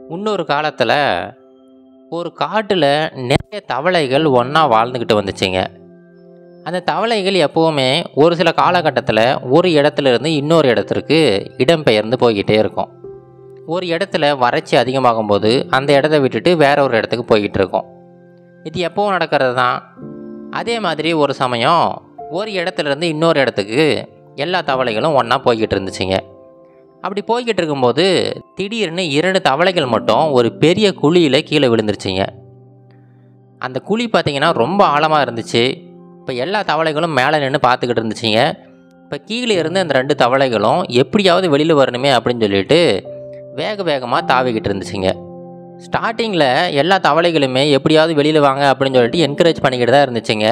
இன்னொரு காலத்தில் ஒரு காட்டில் நிறைய தவளைகள் ஒன்றா வாழ்ந்துக்கிட்டு வந்துச்சுங்க அந்த தவளைகள் எப்போவுமே ஒரு சில காலகட்டத்தில் ஒரு இடத்துல இருந்து இன்னொரு இடத்திற்கு இடம்பெயர்ந்து போய்கிட்டே இருக்கும் ஒரு இடத்துல வறட்சி அதிகமாகும் போது அந்த இடத்த விட்டுட்டு வேற ஒரு இடத்துக்கு போய்கிட்டு இருக்கும் இது எப்போவும் நடக்கிறது தான் அதே மாதிரி ஒரு சமயம் ஒரு இடத்துல இருந்து இன்னொரு இடத்துக்கு எல்லா தவளைகளும் ஒன்றா போய்கிட்டு இருந்துச்சுங்க அப்படி போய்கிட்டு இருக்கும்போது திடீர்னு இரண்டு தவளைகள் மட்டும் ஒரு பெரிய குழியில் கீழே விழுந்துருச்சுங்க அந்த குழி பார்த்தீங்கன்னா ரொம்ப ஆழமாக இருந்துச்சு இப்போ எல்லா தவளைகளும் மேலே நின்று பார்த்துக்கிட்டு இருந்துச்சுங்க இப்போ கீழே இருந்து அந்த ரெண்டு தவளைகளும் எப்படியாவது வெளியில் வரணுமே அப்படின்னு சொல்லிட்டு வேக வேகமாக தாவிக்கிட்டு இருந்துச்சுங்க ஸ்டார்டிங்கில் எல்லா தவளைகளுமே எப்படியாவது வெளியில் வாங்க அப்படின்னு சொல்லிட்டு என்கரேஜ் பண்ணிக்கிட்டு தான் இருந்துச்சுங்க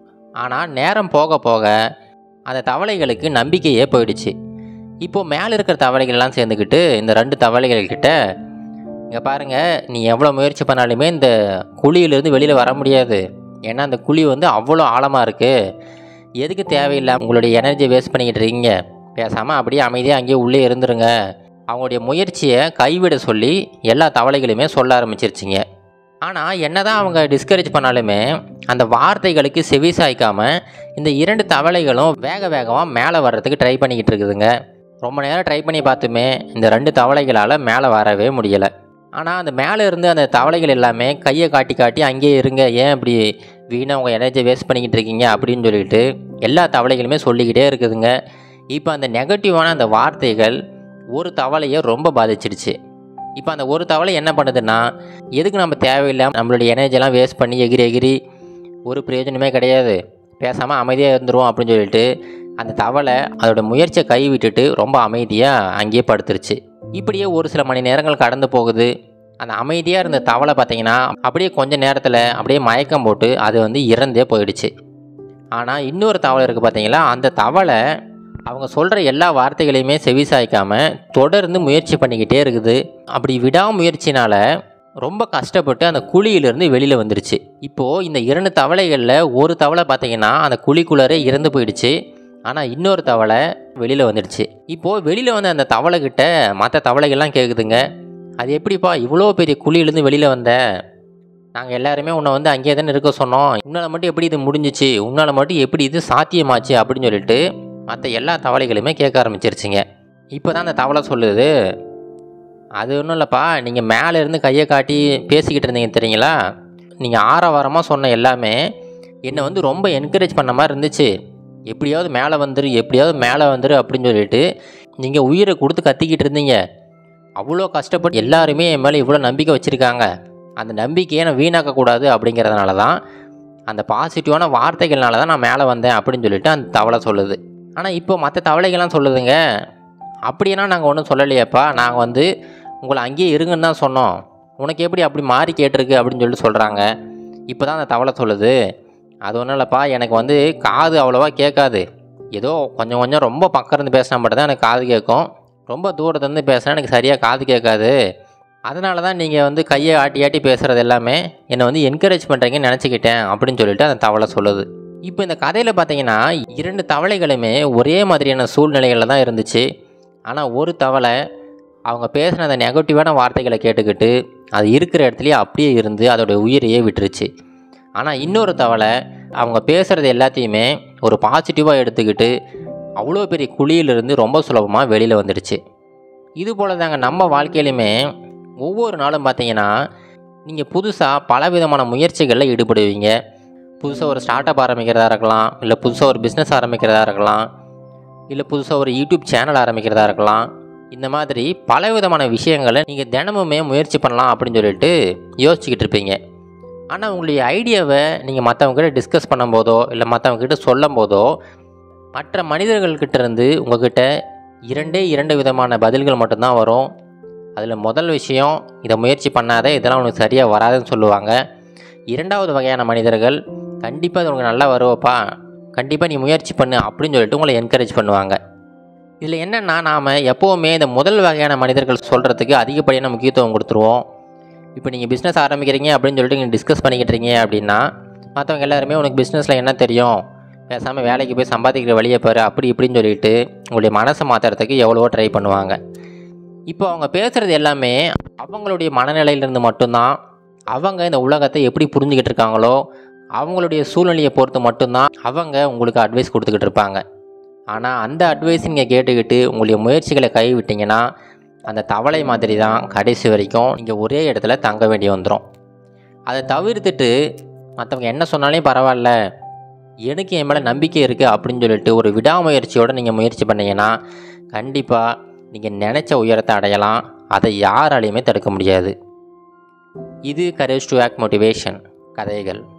ஆனால் நேரம் போக போக அந்த தவளைகளுக்கு நம்பிக்கையே போயிடுச்சு இப்போது மேலே இருக்கிற தவளைகள்லாம் சேர்ந்துக்கிட்டு இந்த ரெண்டு தவளைகள்கிட்ட இங்கே பாருங்கள் நீ எவ்வளோ முயற்சி பண்ணாலுமே இந்த குழியிலேருந்து வெளியில் வர முடியாது ஏன்னா அந்த குழி வந்து அவ்வளோ ஆழமாக இருக்குது எதுக்கு தேவையில்லை உங்களுடைய எனர்ஜியை வேஸ்ட் பண்ணிக்கிட்டு இருக்கீங்க பேசாமல் அப்படியே அமைதியாக அங்கேயே உள்ளே இருந்துருங்க அவங்களுடைய முயற்சியை கைவிட சொல்லி எல்லா தவளைகளுமே சொல்ல ஆரம்பிச்சிருச்சிங்க ஆனால் என்னதான் அவங்க டிஸ்கரேஜ் பண்ணாலுமே அந்த வார்த்தைகளுக்கு செவி சாய்க்காமல் இந்த இரண்டு தவளைகளும் வேக வேகமாக மேலே வர்றதுக்கு ட்ரை பண்ணிக்கிட்டு இருக்குதுங்க ரொம்ப நேரம் ட்ரை பண்ணி பார்த்துமே இந்த ரெண்டு தவளைகளால் மேலே வரவே முடியலை ஆனால் அந்த மேலே இருந்து அந்த தவளைகள் எல்லாமே கையை காட்டி காட்டி அங்கேயே இருங்க ஏன் இப்படி வீணாக உங்கள் எனர்ஜியை வேஸ்ட் பண்ணிக்கிட்டு இருக்கீங்க அப்படின்னு சொல்லிட்டு எல்லா தவளைகளுமே சொல்லிக்கிட்டே இருக்குதுங்க இப்போ அந்த நெகட்டிவான அந்த வார்த்தைகள் ஒரு தவளையை ரொம்ப பாதிச்சிடுச்சு இப்போ அந்த ஒரு தவளை என்ன பண்ணுதுன்னா எதுக்கு நம்ம தேவையில்லாம நம்மளுடைய எனர்ஜியெல்லாம் வேஸ்ட் பண்ணி எகிரி எகிரி ஒரு பிரயோஜனமே கிடையாது பேசாமல் அமைதியாக இருந்துருவோம் அப்படின்னு சொல்லிட்டு அந்த தவளை அதோட முயற்சியை கை விட்டுட்டு ரொம்ப அமைதியாக அங்கேயே படுத்துருச்சு இப்படியே ஒரு சில மணி நேரங்கள் கடந்து போகுது அந்த அமைதியாக இருந்த தவளை பார்த்தீங்கன்னா அப்படியே கொஞ்ச நேரத்தில் அப்படியே மயக்கம் போட்டு அது வந்து இறந்தே போயிடுச்சு ஆனால் இன்னொரு தவளை இருக்குது பார்த்தீங்களா அந்த தவளை அவங்க சொல்கிற எல்லா வார்த்தைகளையுமே செவிசாய்க்காமல் தொடர்ந்து முயற்சி பண்ணிக்கிட்டே இருக்குது அப்படி விடாமுயற்சினால் ரொம்ப கஷ்டப்பட்டு அந்த குழியிலிருந்து வெளியில் வந்துருச்சு இப்போது இந்த இரண்டு தவளைகளில் ஒரு தவளை பார்த்தீங்கன்னா அந்த குழிக்குள்ளரே இறந்து போயிடுச்சு ஆனால் இன்னொரு தவளை வெளியில் வந்துடுச்சு இப்போது வெளியில் வந்த அந்த தவளைக்கிட்ட மற்ற தவளைகள்லாம் கேட்குதுங்க அது எப்படிப்பா இவ்வளோ பெரிய குழியிலேருந்து வெளியில் வந்த நாங்கள் எல்லாருமே உன்னை வந்து அங்கேயே தானே இருக்க சொன்னோம் உன்னால் மட்டும் எப்படி இது முடிஞ்சிச்சு உன்னால் மட்டும் எப்படி இது சாத்தியமாச்சு அப்படின்னு சொல்லிட்டு மற்ற எல்லா தவளைகளுமே கேட்க ஆரம்பிச்சிருச்சுங்க இப்போ தான் அந்த தவளை சொல்லுது அது ஒன்றும் இல்லைப்பா நீங்கள் மேலே இருந்து கையை காட்டி பேசிக்கிட்டு இருந்தீங்க தெரியுங்களா நீங்கள் ஆரவாரமாக சொன்ன எல்லாமே என்னை வந்து ரொம்ப என்கரேஜ் பண்ண மாதிரி இருந்துச்சு எப்படியாவது மேலே வந்துரு எப்படியாவது மேலே வந்துரு அப்படின்னு சொல்லிட்டு நீங்கள் உயிரை கொடுத்து கத்திக்கிட்டு இருந்தீங்க அவ்வளோ கஷ்டப்பட்டு எல்லாருமே என் மேலே இவ்வளோ நம்பிக்கை வச்சுருக்காங்க அந்த நம்பிக்கையை நான் வீணாக்கக்கூடாது அப்படிங்கிறதுனால தான் அந்த பாசிட்டிவான வார்த்தைகள்னால தான் நான் மேலே வந்தேன் அப்படின்னு சொல்லிட்டு அந்த தவளை சொல்லுது ஆனால் இப்போ மற்ற தவளைகள்லாம் சொல்லுதுங்க அப்படியெல்லாம் நாங்கள் ஒன்றும் சொல்லலையேப்பா நாங்கள் வந்து உங்களை அங்கேயே இருங்கன்னு தான் சொன்னோம் உனக்கு எப்படி அப்படி மாறி கேட்டிருக்கு அப்படின்னு சொல்லிட்டு சொல்கிறாங்க இப்போ தான் அந்த தவளை சொல்லுது அது ஒன்றும் இல்லைப்பா எனக்கு வந்து காது அவ்வளோவா கேட்காது ஏதோ கொஞ்சம் கொஞ்சம் ரொம்ப பக்கம் இருந்து பேசினா மட்டும் தான் எனக்கு காது கேட்கும் ரொம்ப தூரத்துலேருந்து பேசினா எனக்கு சரியாக காது கேட்காது அதனால தான் நீங்கள் வந்து கையை ஆட்டி ஆட்டி பேசுகிறது எல்லாமே என்னை வந்து என்கரேஜ் பண்ணுறீங்கன்னு நினச்சிக்கிட்டேன் அப்படின்னு சொல்லிட்டு அந்த தவளை சொல்லுது இப்போ இந்த கதையில் பார்த்தீங்கன்னா இரண்டு தவளைகளுமே ஒரே மாதிரியான சூழ்நிலைகளில் தான் இருந்துச்சு ஆனால் ஒரு தவளை அவங்க பேசின அந்த நெகட்டிவான வார்த்தைகளை கேட்டுக்கிட்டு அது இருக்கிற இடத்துலையே அப்படியே இருந்து அதோட உயிரையே விட்டுருச்சு ஆனால் இன்னொரு தவளை அவங்க பேசுகிறது எல்லாத்தையுமே ஒரு பாசிட்டிவாக எடுத்துக்கிட்டு அவ்வளோ பெரிய குழியிலிருந்து ரொம்ப சுலபமாக வெளியில் வந்துடுச்சு இது போல் தாங்க நம்ம வாழ்க்கையிலுமே ஒவ்வொரு நாளும் பார்த்தீங்கன்னா நீங்கள் புதுசாக பலவிதமான முயற்சிகளில் ஈடுபடுவீங்க புதுசாக ஒரு ஸ்டார்ட் அப் ஆரம்பிக்கிறதா இருக்கலாம் இல்லை புதுசாக ஒரு பிஸ்னஸ் ஆரம்பிக்கிறதா இருக்கலாம் இல்லை புதுசாக ஒரு யூடியூப் சேனல் ஆரம்பிக்கிறதா இருக்கலாம் இந்த மாதிரி பலவிதமான விஷயங்களை நீங்கள் தினமுமே முயற்சி பண்ணலாம் அப்படின்னு சொல்லிட்டு யோசிச்சுக்கிட்டு இருப்பீங்க ஆனால் உங்களுடைய ஐடியாவை நீங்கள் மற்றவங்ககிட்ட டிஸ்கஸ் பண்ணும்போதோ இல்லை மற்றவங்ககிட்ட சொல்லும் போதோ மற்ற மனிதர்கள்கிட்ட இருந்து உங்ககிட்ட இரண்டே இரண்டு விதமான பதில்கள் மட்டும்தான் வரும் அதில் முதல் விஷயம் இதை முயற்சி பண்ணாத இதெல்லாம் உனக்கு சரியாக வராதுன்னு சொல்லுவாங்க இரண்டாவது வகையான மனிதர்கள் கண்டிப்பாக இது உனக்கு நல்லா வருவப்பா கண்டிப்பாக நீ முயற்சி பண்ணு அப்படின்னு சொல்லிட்டு உங்களை என்கரேஜ் பண்ணுவாங்க இதில் என்னென்னா நாம் எப்போவுமே இந்த முதல் வகையான மனிதர்கள் சொல்கிறதுக்கு அதிகப்படியான முக்கியத்துவம் கொடுத்துருவோம் இப்போ நீங்கள் பிஸ்னஸ் ஆரம்பிக்கிறீங்க அப்படின்னு சொல்லிட்டு நீங்கள் டிஸ்கஸ் பண்ணிக்கிட்டு இருக்கீங்க அப்படின்னா மற்றவங்க எல்லாருமே உனக்கு பிஸ்னஸில் என்ன தெரியும் பேசாமல் வேலைக்கு போய் சம்பாதிக்கிற வழியை பாரு அப்படி இப்படின்னு சொல்லிட்டு உங்களுடைய மனசை மாற்றுறதுக்கு எவ்வளவோ ட்ரை பண்ணுவாங்க இப்போ அவங்க பேசுகிறது எல்லாமே அவங்களுடைய மனநிலையிலிருந்து மட்டும்தான் அவங்க இந்த உலகத்தை எப்படி புரிஞ்சுக்கிட்டு இருக்காங்களோ அவங்களுடைய சூழ்நிலையை பொறுத்து மட்டும்தான் அவங்க உங்களுக்கு அட்வைஸ் கொடுத்துக்கிட்டு இருப்பாங்க ஆனால் அந்த அட்வைஸ் நீங்கள் கேட்டுக்கிட்டு உங்களுடைய முயற்சிகளை கைவிட்டீங்கன்னா அந்த தவளை மாதிரி தான் கடைசி வரைக்கும் நீங்கள் ஒரே இடத்துல தங்க வேண்டி வந்துடும் அதை தவிர்த்துட்டு மற்றவங்க என்ன சொன்னாலே பரவாயில்ல எனக்கு என் மேலே நம்பிக்கை இருக்குது அப்படின்னு சொல்லிட்டு ஒரு விடாமுயற்சியோடு நீங்கள் முயற்சி பண்ணீங்கன்னா கண்டிப்பாக நீங்கள் நினச்ச உயரத்தை அடையலாம் அதை யாராலையுமே தடுக்க முடியாது இது கரேஜ் டு ஆக்ட் மோட்டிவேஷன் கதைகள்